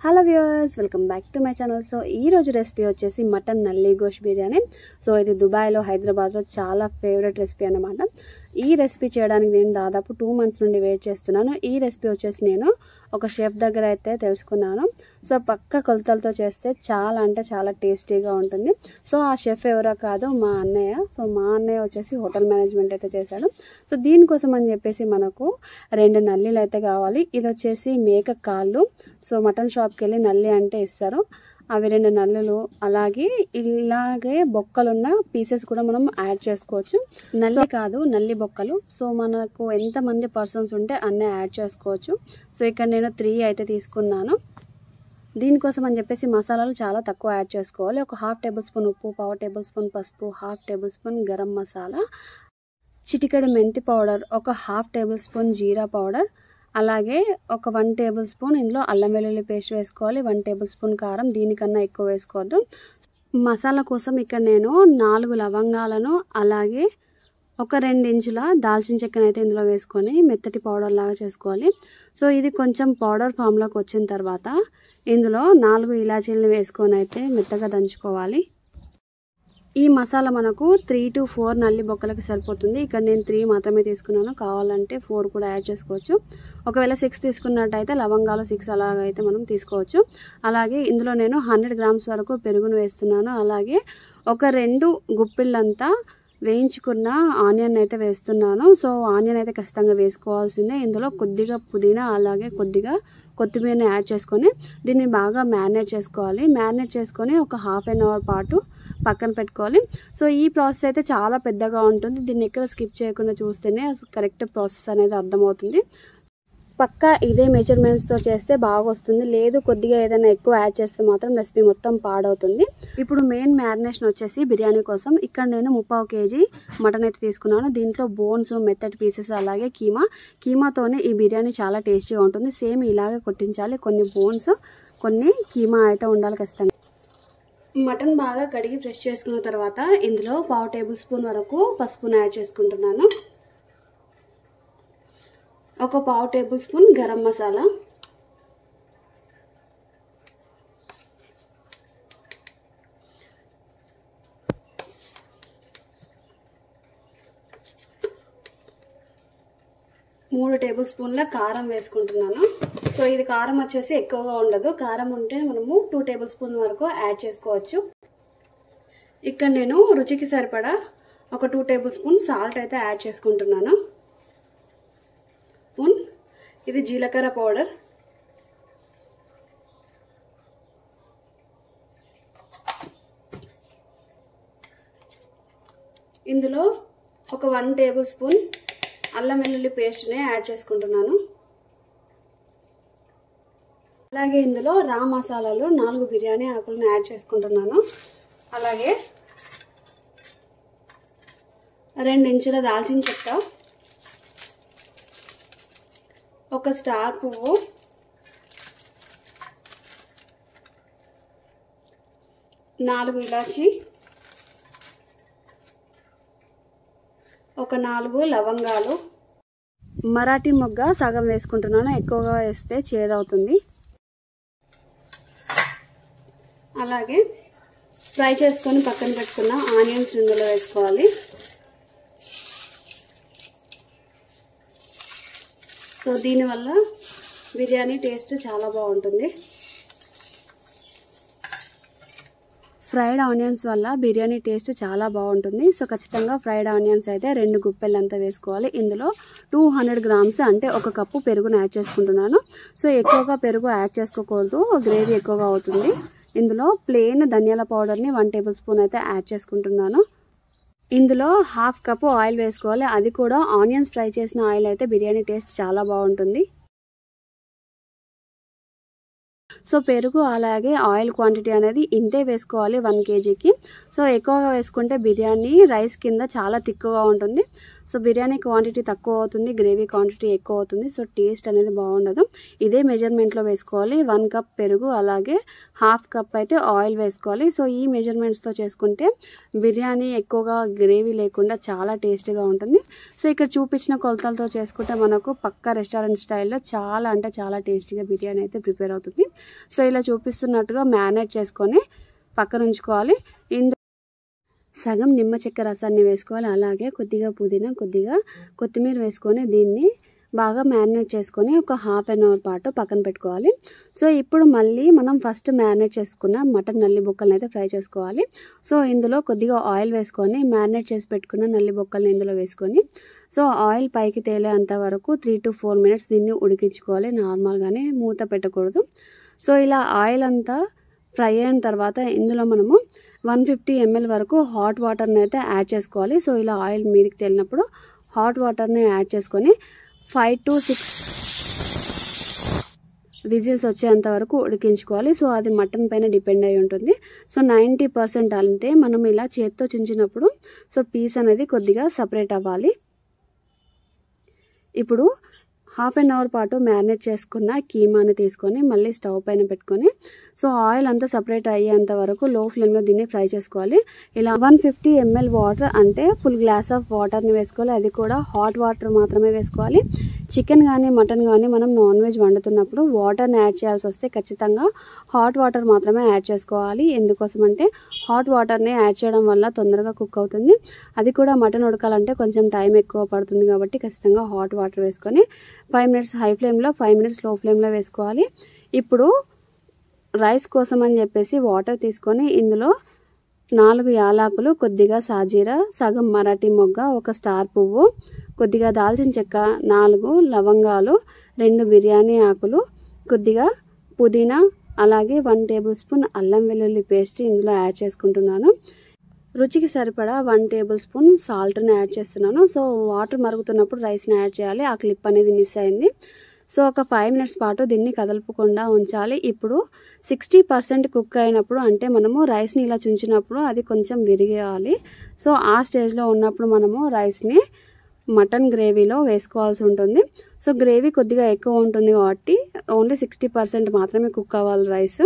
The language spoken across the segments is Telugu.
hello viewers welcome back to my channel so ఈ రోజు రెసిపీ వచ్చేసి మటన్ నల్లి గోష్ బిర్యానీ సో ఇది దుబాయ్లో హైదరాబాద్లో చాలా ఫేవరెట్ రెసిపీ అన్నమాట ఈ రెసిపీ చేయడానికి నేను దాదాపు టూ మంత్స్ నుండి వెయిట్ చేస్తున్నాను ఈ రెసిపీ వచ్చేసి నేను ఒక షెఫ్ దగ్గర అయితే తెలుసుకున్నాను సో పక్క కొలతలతో చేస్తే చాలా అంటే చాలా టేస్టీగా ఉంటుంది సో ఆ షెఫ్ ఎవరో కాదు మా అన్నయ్య సో మా అన్నయ్య వచ్చేసి హోటల్ మేనేజ్మెంట్ అయితే చేశాడు సో దీనికోసం అని చెప్పేసి మనకు రెండు నల్లీలు అయితే కావాలి ఇది వచ్చేసి మేక కాళ్ళు సో మటన్ షాప్కి వెళ్ళి నల్లి అంటే ఇస్తారు అవి రెండు నల్లులు అలాగే ఇలాగే బొక్కలున్న పీసెస్ కూడా మనం యాడ్ చేసుకోవచ్చు నల్లి కాదు నల్లి బొక్కలు సో మనకు ఎంతమంది పర్సన్స్ ఉంటే అన్నీ యాడ్ చేసుకోవచ్చు సో ఇక్కడ నేను త్రీ అయితే తీసుకున్నాను దీనికోసం అని చెప్పేసి మసాలాలు చాలా తక్కువ యాడ్ చేసుకోవాలి ఒక హాఫ్ టేబుల్ స్పూన్ ఉప్పు పావు టేబుల్ స్పూన్ పసుపు half table tablespoon garam masala చిటికెడు మెంతి పౌడర్ ఒక హాఫ్ టేబుల్ స్పూన్ జీరా పౌడర్ అలాగే ఒక వన్ టేబుల్ స్పూన్ ఇందులో అల్లం వెల్లుల్లి పేస్ట్ వేసుకోవాలి వన్ టేబుల్ స్పూన్ కారం దీనికన్నా ఎక్కువ వేసుకోవద్దు మసాలా కోసం ఇక్కడ నేను నాలుగు లవంగాలను అలాగే ఒక రెండు ఇంచుల దాల్చిన చెక్కను అయితే ఇందులో వేసుకొని మెత్తటి పౌడర్ లాగా చేసుకోవాలి సో ఇది కొంచెం పౌడర్ ఫామ్లోకి వచ్చిన తర్వాత ఇందులో నాలుగు ఇలాచీలను వేసుకొని అయితే మెత్తగా దంచుకోవాలి ఈ మసాలా మనకు త్రీ టు ఫోర్ నల్లి బొక్కలకి సరిపోతుంది ఇక్కడ నేను త్రీ మాత్రమే తీసుకున్నాను కావాలంటే ఫోర్ కూడా యాడ్ చేసుకోవచ్చు ఒకవేళ సిక్స్ తీసుకున్నట్టయితే లవంగాలు సిక్స్ అలాగైతే మనం తీసుకోవచ్చు అలాగే ఇందులో నేను హండ్రెడ్ గ్రామ్స్ వరకు పెరుగును వేస్తున్నాను అలాగే ఒక రెండు గుప్పిళ్ళంతా వేయించుకున్న ఆనియన్ అయితే వేస్తున్నాను సో ఆనియన్ అయితే ఖచ్చితంగా వేసుకోవాల్సిందే ఇందులో కొద్దిగా పుదీనా అలాగే కొద్దిగా కొత్తిమీరని యాడ్ చేసుకొని దీన్ని బాగా మ్యారినేట్ చేసుకోవాలి మ్యారినేట్ చేసుకొని ఒక హాఫ్ అన్ అవర్ పాటు పక్కన పెట్టుకోవాలి సో ఈ ప్రాసెస్ అయితే చాలా పెద్దగా ఉంటుంది దీన్ని ఎక్కడ స్కిప్ చేయకుండా చూస్తేనే కరెక్ట్ ప్రాసెస్ అనేది అర్థమవుతుంది పక్కా ఇదే మెజర్మెంట్స్తో చేస్తే బాగా వస్తుంది లేదు కొద్దిగా ఏదైనా ఎక్కువ యాడ్ చేస్తే మాత్రం రెసిపీ మొత్తం పాడవుతుంది ఇప్పుడు మెయిన్ మ్యారినేషన్ వచ్చేసి బిర్యానీ కోసం ఇక్కడ నేను ముప్పావు కేజీ మటన్ అయితే తీసుకున్నాను దీంట్లో బోన్స్ మెత్తటి పీసెస్ అలాగే కీమా కీమాతోనే ఈ బిర్యానీ చాలా టేస్టీగా ఉంటుంది సేమ్ ఇలాగే కొట్టించాలి కొన్ని బోన్స్ కొన్ని కీమా అయితే ఉండాలి ఖచ్చితంగా మటన్ బాగా కడిగి ఫ్రెష్ చేసుకున్న తర్వాత ఇందులో పావు టేబుల్ స్పూన్ వరకు పసుపును యాడ్ చేసుకుంటున్నాను ఒక పావు టేబుల్ స్పూన్ గరం మసాలా మూడు టేబుల్ స్పూన్ల కారం వేసుకుంటున్నాను సో ఇది కారం వచ్చేసి ఎక్కువగా ఉండదు కారం ఉంటే మనము టూ టేబుల్ స్పూన్ వరకు యాడ్ చేసుకోవచ్చు ఇక్కడ నేను రుచికి సరిపడా ఒక టూ టేబుల్ స్పూన్ సాల్ట్ అయితే యాడ్ చేసుకుంటున్నాను స్పూన్ ఇది జీలకర్ర పౌడర్ ఇందులో ఒక వన్ టేబుల్ స్పూన్ అల్లం వెల్లుల్లి పేస్ట్ని యాడ్ చేసుకుంటున్నాను అలాగే ఇందులో రా మసాలాలు నాలుగు బిర్యానీ ఆకులను యాడ్ చేసుకుంటున్నాను అలాగే రెండు ఇంచుల దాల్చిన చెక్క ఒక స్టార్ పువ్వు నాలుగు ఇలాచి ఒక నాలుగు లవంగాలు మరాఠీ మొగ్గ సగం వేసుకుంటున్నాను ఎక్కువగా వేస్తే చేదవుతుంది అలాగే ఫ్రై చేసుకొని పక్కన పెట్టుకున్న ఆనియన్స్ ఇందులో వేసుకోవాలి సో దీనివల్ల బిర్యానీ టేస్ట్ చాలా బాగుంటుంది ఫ్రైడ్ ఆనియన్స్ వల్ల బిర్యానీ టేస్ట్ చాలా బాగుంటుంది సో ఖచ్చితంగా ఫ్రైడ్ ఆనియన్స్ అయితే రెండు గుప్పెలంతా వేసుకోవాలి ఇందులో టూ హండ్రెడ్ గ్రామ్స్ అంటే ఒక కప్పు పెరుగును యాడ్ చేసుకుంటున్నాను సో ఎక్కువగా పెరుగు యాడ్ చేసుకోకూడదు గ్రేవీ ఎక్కువగా అవుతుంది ఇందులో ప్లెయిన్ ధనియాల పౌడర్ని వన్ టేబుల్ స్పూన్ అయితే యాడ్ చేసుకుంటున్నాను ఇందులో హాఫ్ కప్ ఆయిల్ వేసుకోవాలి అది కూడా ఆనియన్స్ ఫ్రై చేసిన ఆయిల్ అయితే బిర్యానీ టేస్ట్ చాలా బాగుంటుంది సో పెరుగు అలాగే ఆయిల్ క్వాంటిటీ అనేది ఇంతే వేసుకోవాలి వన్ కేజీకి సో ఎక్కువగా వేసుకుంటే బిర్యానీ రైస్ కింద చాలా తిక్కుగా ఉంటుంది సో బిర్యానీ క్వాంటిటీ తక్కువ అవుతుంది గ్రేవీ క్వాంటిటీ ఎక్కువ అవుతుంది సో టేస్ట్ అనేది బాగుండదు ఇదే మెజర్మెంట్లో వేసుకోవాలి వన్ కప్ పెరుగు అలాగే హాఫ్ కప్ అయితే ఆయిల్ వేసుకోవాలి సో ఈ మెజర్మెంట్స్తో చేసుకుంటే బిర్యానీ ఎక్కువగా గ్రేవీ లేకుండా చాలా టేస్టీగా ఉంటుంది సో ఇక్కడ చూపించిన కొలతలతో చేసుకుంటే మనకు పక్కా రెస్టారెంట్ స్టైల్లో చాలా అంటే చాలా టేస్టీగా బిర్యానీ అయితే ప్రిపేర్ అవుతుంది సో ఇలా చూపిస్తున్నట్టుగా మ్యారినేట్ చేసుకొని పక్కన ఉంచుకోవాలి ఇందులో సగం నిమ్మ చెక్క రసాన్ని వేసుకోవాలి అలాగే కొద్దిగా పుదీనా కొద్దిగా కొత్తిమీర వేసుకొని దీన్ని బాగా మ్యారినేట్ చేసుకొని ఒక హాఫ్ అన్ అవర్ పాటు పక్కన పెట్టుకోవాలి సో ఇప్పుడు మళ్ళీ మనం ఫస్ట్ మ్యారినేట్ చేసుకున్న మటన్ నల్లి బొక్కలను అయితే ఫ్రై చేసుకోవాలి సో ఇందులో కొద్దిగా ఆయిల్ వేసుకొని మ్యారినేట్ చేసి పెట్టుకున్న నల్లి బొక్కల్ని ఇందులో వేసుకొని సో ఆయిల్ పైకి తేలేంత వరకు త్రీ టు ఫోర్ మినిట్స్ దీన్ని ఉడికించుకోవాలి నార్మల్గానే మూత పెట్టకూడదు సో ఇలా ఆయిల్ అంతా ఫ్రై అయిన తర్వాత ఇందులో మనము వన్ ఫిఫ్టీ ఎంఎల్ వరకు హాట్ వాటర్ని అయితే యాడ్ చేసుకోవాలి సో ఇలా ఆయిల్ మీదకి తేలినప్పుడు హాట్ వాటర్ని యాడ్ చేసుకొని ఫైవ్ టు సిక్స్ విజిల్స్ వచ్చేంత వరకు ఉడికించుకోవాలి సో అది మటన్ పైన డిపెండ్ అయి ఉంటుంది సో నైంటీ పర్సెంట్ అంటే మనం ఇలా చేత్తో చించినప్పుడు సో పీస్ అనేది కొద్దిగా సపరేట్ అవ్వాలి ఇప్పుడు హాఫ్ అన్ అవర్ పాటు మ్యారినేట్ చేసుకున్న కీమాని తీసుకొని మళ్ళీ స్టవ్ పైన పెట్టుకొని సో ఆయిల్ అంతా సపరేట్ అయ్యేంత వరకు లో ఫ్లేమ్లో దీన్ని ఫ్రై చేసుకోవాలి ఇలా వన్ ఫిఫ్టీ ఎంఎల్ వాటర్ అంటే ఫుల్ గ్లాస్ ఆఫ్ వాటర్ని వేసుకోవాలి అది కూడా హాట్ వాటర్ మాత్రమే వేసుకోవాలి చికెన్ కానీ మటన్ కానీ మనం నాన్ వెజ్ వండుతున్నప్పుడు వాటర్ని యాడ్ చేయాల్సి వస్తే ఖచ్చితంగా హాట్ వాటర్ మాత్రమే యాడ్ చేసుకోవాలి ఎందుకోసం అంటే హాట్ వాటర్ని యాడ్ చేయడం వల్ల తొందరగా కుక్ అవుతుంది అది కూడా మటన్ ఉడకాలంటే కొంచెం టైం ఎక్కువ పడుతుంది కాబట్టి ఖచ్చితంగా హాట్ వాటర్ వేసుకొని ఫైవ్ మినిట్స్ హై ఫ్లేమ్లో ఫైవ్ మినిట్స్ లో ఫ్లేమ్లో వేసుకోవాలి ఇప్పుడు రైస్ కోసం అని చెప్పేసి వాటర్ తీసుకొని ఇందులో నాలుగు యాలకులు కొద్దిగా సాజీరా సగం మరాఠీ మొగ్గ ఒక స్టార్ పువ్వు కొద్దిగా దాల్చిన చెక్క నాలుగు లవంగాలు రెండు బిర్యానీ ఆకులు కొద్దిగా పుదీనా అలాగే వన్ టేబుల్ స్పూన్ అల్లం వెల్లుల్లి పేస్ట్ ఇందులో యాడ్ చేసుకుంటున్నాను రుచికి సరిపడా వన్ టేబుల్ స్పూన్ సాల్ట్ని యాడ్ చేస్తున్నాను సో వాటర్ మరుగుతున్నప్పుడు రైస్ని యాడ్ చేయాలి ఆ క్లిప్ అనేది మిస్ అయింది సో ఒక ఫైవ్ మినిట్స్ పాటు దీన్ని కదలపకుండా ఉంచాలి ఇప్పుడు సిక్స్టీ పర్సెంట్ కుక్ అయినప్పుడు అంటే మనము రైస్ని ఇలా చుంచినప్పుడు అది కొంచెం విరిగేయాలి సో ఆ స్టేజ్లో ఉన్నప్పుడు మనము రైస్ని మటన్ గ్రేవీలో వేసుకోవాల్సి ఉంటుంది సో గ్రేవీ కొద్దిగా ఎక్కువ ఉంటుంది కాబట్టి ఓన్లీ సిక్స్టీ పర్సెంట్ మాత్రమే కుక్ అవ్వాలి రైస్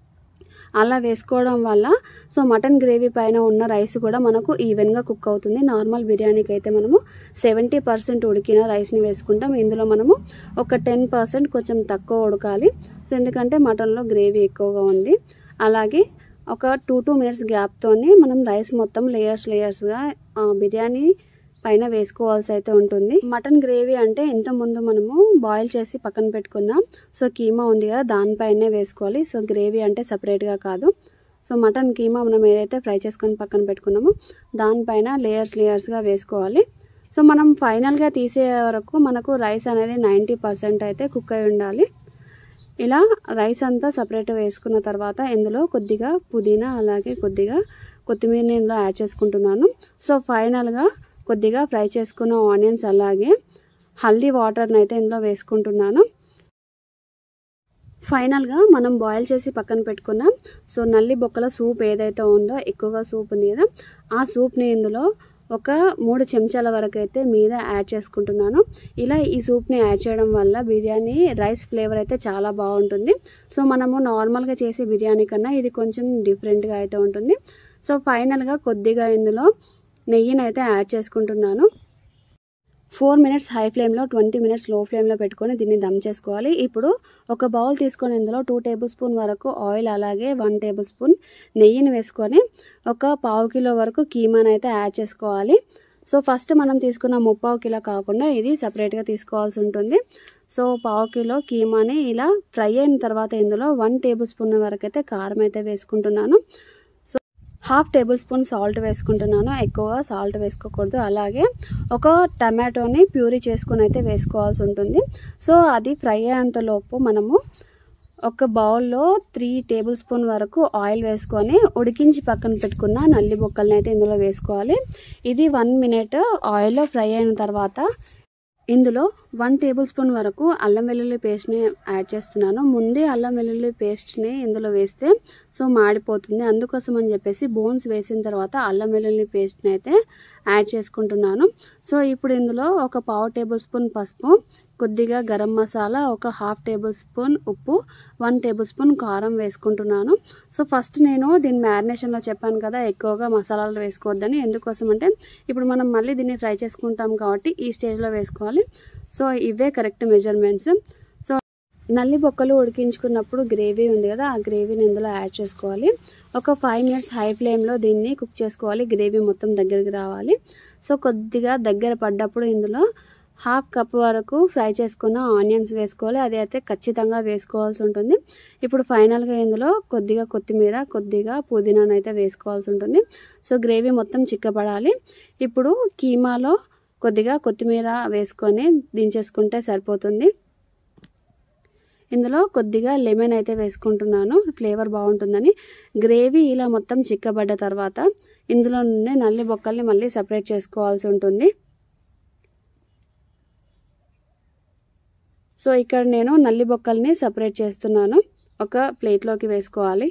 అలా వేసుకోవడం వల్ల సో మటన్ గ్రేవీ పైన ఉన్న రైస్ కూడా మనకు ఈవెన్గా కుక్ అవుతుంది నార్మల్ బిర్యానీకి అయితే మనము సెవెంటీ పర్సెంట్ ఉడికిన రైస్ని వేసుకుంటాం ఇందులో మనము ఒక టెన్ పర్సెంట్ కొంచెం తక్కువ ఉడకాలి సో ఎందుకంటే మటన్లో గ్రేవీ ఎక్కువగా ఉంది అలాగే ఒక టూ టూ మినిట్స్ గ్యాప్తోని మనం రైస్ మొత్తం లేయర్స్ లేయర్స్గా బిర్యానీ పైన వేసుకోవాల్సి అయితే ఉంటుంది మటన్ గ్రేవీ అంటే ఇంత ముందు మనము బాయిల్ చేసి పక్కన పెట్టుకున్నాం సో కీమా ఉంది కదా దానిపైనే వేసుకోవాలి సో గ్రేవీ అంటే సపరేట్గా కాదు సో మటన్ కీమా మనం ఏదైతే ఫ్రై చేసుకొని పక్కన పెట్టుకున్నామో దానిపైన లేయర్స్ లేయర్స్గా వేసుకోవాలి సో మనం ఫైనల్గా తీసే వరకు మనకు రైస్ అనేది నైంటీ పర్సెంట్ అయితే కుక్ అయి ఉండాలి ఇలా రైస్ అంతా సపరేట్ వేసుకున్న తర్వాత ఇందులో కొద్దిగా పుదీనా అలాగే కొద్దిగా కొత్తిమీరని ఇందులో యాడ్ చేసుకుంటున్నాను సో ఫైనల్గా కొద్దిగా ఫ్రై చేసుకున్న ఆనియన్స్ అలాగే హల్దీ వాటర్ని అయితే ఇందులో వేసుకుంటున్నాను ఫైనల్గా మనం బాయిల్ చేసి పక్కన పెట్టుకున్నాం సో నల్లి బొక్కల సూప్ ఏదైతే ఉందో ఎక్కువగా సూప్ ఉంది కదా ఆ సూప్ని ఇందులో ఒక మూడు చెంచాల వరకు అయితే మీద యాడ్ చేసుకుంటున్నాను ఇలా ఈ సూప్ని యాడ్ చేయడం వల్ల బిర్యానీ రైస్ ఫ్లేవర్ అయితే చాలా బాగుంటుంది సో మనము నార్మల్గా చేసే బిర్యానీ కన్నా ఇది కొంచెం డిఫరెంట్గా అయితే ఉంటుంది సో ఫైనల్గా కొద్దిగా ఇందులో నెయ్యిని అయితే యాడ్ చేసుకుంటున్నాను ఫోర్ మినిట్స్ హై ఫ్లేమ్లో ట్వంటీ మినిట్స్ లో ఫ్లేమ్లో పెట్టుకొని దీన్ని దమ్ చేసుకోవాలి ఇప్పుడు ఒక బౌల్ తీసుకొని ఇందులో టూ టేబుల్ స్పూన్ వరకు ఆయిల్ అలాగే వన్ టేబుల్ స్పూన్ నెయ్యిని వేసుకొని ఒక పావు కిలో వరకు కీమాని అయితే యాడ్ చేసుకోవాలి సో ఫస్ట్ మనం తీసుకున్న ముప్పావు కిలో కాకుండా ఇది సపరేట్గా తీసుకోవాల్సి ఉంటుంది సో పావు కిలో కీమాని ఇలా ఫ్రై అయిన తర్వాత ఇందులో వన్ టేబుల్ స్పూన్ వరకు అయితే కారం అయితే వేసుకుంటున్నాను హాఫ్ టేబుల్ స్పూన్ సాల్ట్ వేసుకుంటున్నాను ఎక్కువగా సాల్ట్ వేసుకోకూడదు అలాగే ఒక టమాటోని ప్యూరీ చేసుకుని అయితే వేసుకోవాల్సి ఉంటుంది సో అది ఫ్రై అయ్యేంత లోపు మనము ఒక బౌల్లో త్రీ టేబుల్ స్పూన్ వరకు ఆయిల్ వేసుకొని ఉడికించి పక్కన పెట్టుకున్న నల్లి బొక్కల్ని అయితే ఇందులో వేసుకోవాలి ఇది వన్ మినిట్ ఆయిల్లో ఫ్రై అయిన తర్వాత ఇందులో వన్ టేబుల్ స్పూన్ వరకు అల్లం వెల్లుల్లి పేస్ట్ని యాడ్ చేస్తున్నాను ముందే అల్లం వెల్లుల్లి పేస్ట్ని ఇందులో వేస్తే సో మాడిపోతుంది అందుకోసం అని చెప్పేసి బోన్స్ వేసిన తర్వాత అల్లం వెల్లుల్లి పేస్ట్ని అయితే యాడ్ చేసుకుంటున్నాను సో ఇప్పుడు ఇందులో ఒక పావు టేబుల్ స్పూన్ పసుపు కొద్దిగా గరం మసాలా ఒక హాఫ్ టేబుల్ స్పూన్ ఉప్పు వన్ టేబుల్ స్పూన్ కారం వేసుకుంటున్నాను సో ఫస్ట్ నేను దీని మ్యారినేషన్లో చెప్పాను కదా ఎక్కువగా మసాలాలు వేసుకోవద్దని ఎందుకోసం అంటే ఇప్పుడు మనం మళ్ళీ దీన్ని ఫ్రై చేసుకుంటాం కాబట్టి ఈ స్టేజ్లో వేసుకోవాలి సో ఇవే కరెక్ట్ మెజర్మెంట్స్ సో నల్లి బొక్కలు ఉడికించుకున్నప్పుడు గ్రేవీ ఉంది కదా ఆ గ్రేవీని ఇందులో యాడ్ చేసుకోవాలి ఒక ఫైవ్ మినిట్స్ హై ఫ్లేమ్లో దీన్ని కుక్ చేసుకోవాలి గ్రేవీ మొత్తం దగ్గరికి రావాలి సో కొద్దిగా దగ్గర పడ్డప్పుడు ఇందులో హాఫ్ కప్ వరకు ఫ్రై చేసుకున్న ఆనియన్స్ వేసుకోవాలి అది అయితే ఖచ్చితంగా వేసుకోవాల్సి ఉంటుంది ఇప్పుడు ఫైనల్గా ఇందులో కొద్దిగా కొత్తిమీర కొద్దిగా పుదీనాను అయితే వేసుకోవాల్సి ఉంటుంది సో గ్రేవీ మొత్తం చిక్కబడాలి ఇప్పుడు కీమాలో కొద్దిగా కొత్తిమీర వేసుకొని దించేసుకుంటే సరిపోతుంది ఇందులో కొద్దిగా లెమన్ అయితే వేసుకుంటున్నాను ఫ్లేవర్ బాగుంటుందని గ్రేవీ ఇలా మొత్తం చిక్కబడ్డ తర్వాత ఇందులో నుండి నల్లి బొక్కల్ని మళ్ళీ సపరేట్ చేసుకోవాల్సి ఉంటుంది సో ఇక్కడ నేను నల్లి బొక్కల్ని సపరేట్ చేస్తున్నాను ఒక ప్లేట్లోకి వేసుకోవాలి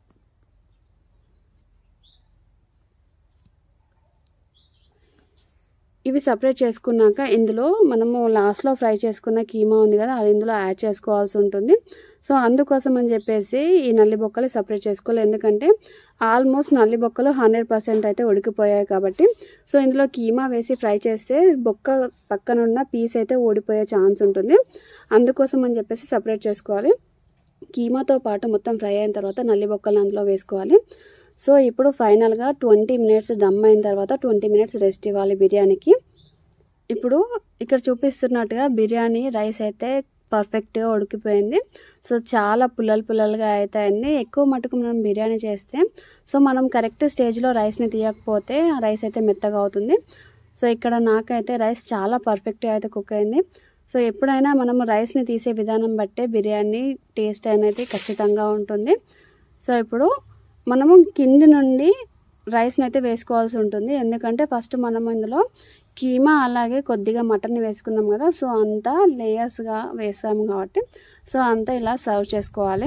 ఇవి సపరేట్ చేసుకున్నాక ఇందులో మనము లాస్ట్లో ఫ్రై చేసుకున్న కీమా ఉంది కదా అది ఇందులో యాడ్ చేసుకోవాల్సి ఉంటుంది సో అందుకోసం అని చెప్పేసి ఈ నల్లి బొక్కలు సపరేట్ చేసుకోవాలి ఎందుకంటే ఆల్మోస్ట్ నల్లి బొక్కలు హండ్రెడ్ పర్సెంట్ అయితే ఉడికిపోయాయి కాబట్టి సో ఇందులో కీమా వేసి ఫ్రై చేస్తే బొక్క పక్కన ఉన్న పీస్ అయితే ఓడిపోయే ఛాన్స్ ఉంటుంది అందుకోసం అని చెప్పేసి సపరేట్ చేసుకోవాలి కీమాతో పాటు మొత్తం ఫ్రై అయిన తర్వాత నల్లి బొక్కలు అందులో వేసుకోవాలి సో ఇప్పుడు ఫైనల్గా ట్వంటీ మినిట్స్ దమ్ అయిన తర్వాత ట్వంటీ మినిట్స్ రెస్ట్ ఇవ్వాలి బిర్యానీకి ఇప్పుడు ఇక్కడ చూపిస్తున్నట్టుగా బిర్యానీ రైస్ అయితే పర్ఫెక్ట్గా ఉడికిపోయింది సో చాలా పుల్లలు పుల్లలుగా అయితే అయింది ఎక్కువ మటుకు మనం బిర్యానీ చేస్తే సో మనం కరెక్ట్ స్టేజ్లో రైస్ని తీయకపోతే ఆ రైస్ అయితే మెత్తగా అవుతుంది సో ఇక్కడ నాకైతే రైస్ చాలా పర్ఫెక్ట్గా అయితే కుక్ అయింది సో ఎప్పుడైనా మనం రైస్ని తీసే విధానం బట్టే బిర్యానీ టేస్ట్ అనేది ఖచ్చితంగా ఉంటుంది సో ఇప్పుడు మనము కింది నుండి రైస్ని అయితే వేసుకోవాల్సి ఉంటుంది ఎందుకంటే ఫస్ట్ మనం ఇందులో కీమా అలాగే కొద్దిగా మటన్ వేసుకున్నాం కదా సో అంతా లేయర్స్గా వేసాము కాబట్టి సో అంతా ఇలా సర్వ్ చేసుకోవాలి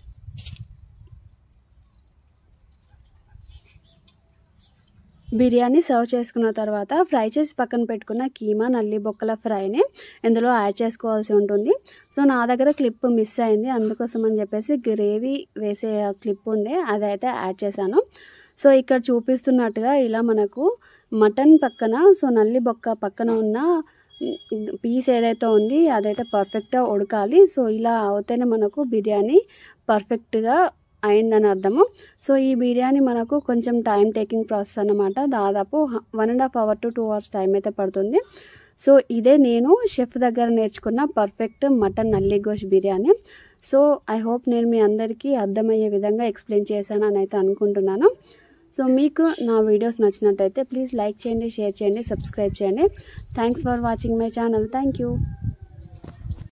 బిర్యానీ సర్వ్ చేసుకున్న తర్వాత ఫ్రై చేసి పక్కన పెట్టుకున్న కీమా నల్లి బొక్కల ఫ్రైని ఇందులో యాడ్ చేసుకోవాల్సి ఉంటుంది సో నా దగ్గర క్లిప్ మిస్ అయింది అందుకోసం అని చెప్పేసి గ్రేవీ వేసే క్లిప్ ఉంది అదైతే యాడ్ చేశాను సో ఇక్కడ చూపిస్తున్నట్టుగా ఇలా మనకు మటన్ పక్కన సో నల్లి బొక్క పక్కన ఉన్న పీస్ ఏదైతే ఉంది అదైతే పర్ఫెక్ట్గా ఉడకాలి సో ఇలా అవుతేనే మనకు బిర్యానీ పర్ఫెక్ట్గా అయిందని అర్థము సో ఈ బిర్యానీ మనకు కొంచెం టైం టేకింగ్ ప్రాసెస్ అనమాట దాదాపు one and half hour to two hours time అయితే పడుతుంది సో ఇదే నేను షెఫ్ దగ్గర నేర్చుకున్న perfect mutton nalli gosht biryani so I hope నేను మీ అందరికీ అర్థమయ్యే విధంగా ఎక్స్ప్లెయిన్ చేశాను అని అయితే అనుకుంటున్నాను సో మీకు నా వీడియోస్ నచ్చినట్టయితే ప్లీజ్ లైక్ చేయండి షేర్ చేయండి సబ్స్క్రైబ్ చేయండి thanks for watching my channel thank you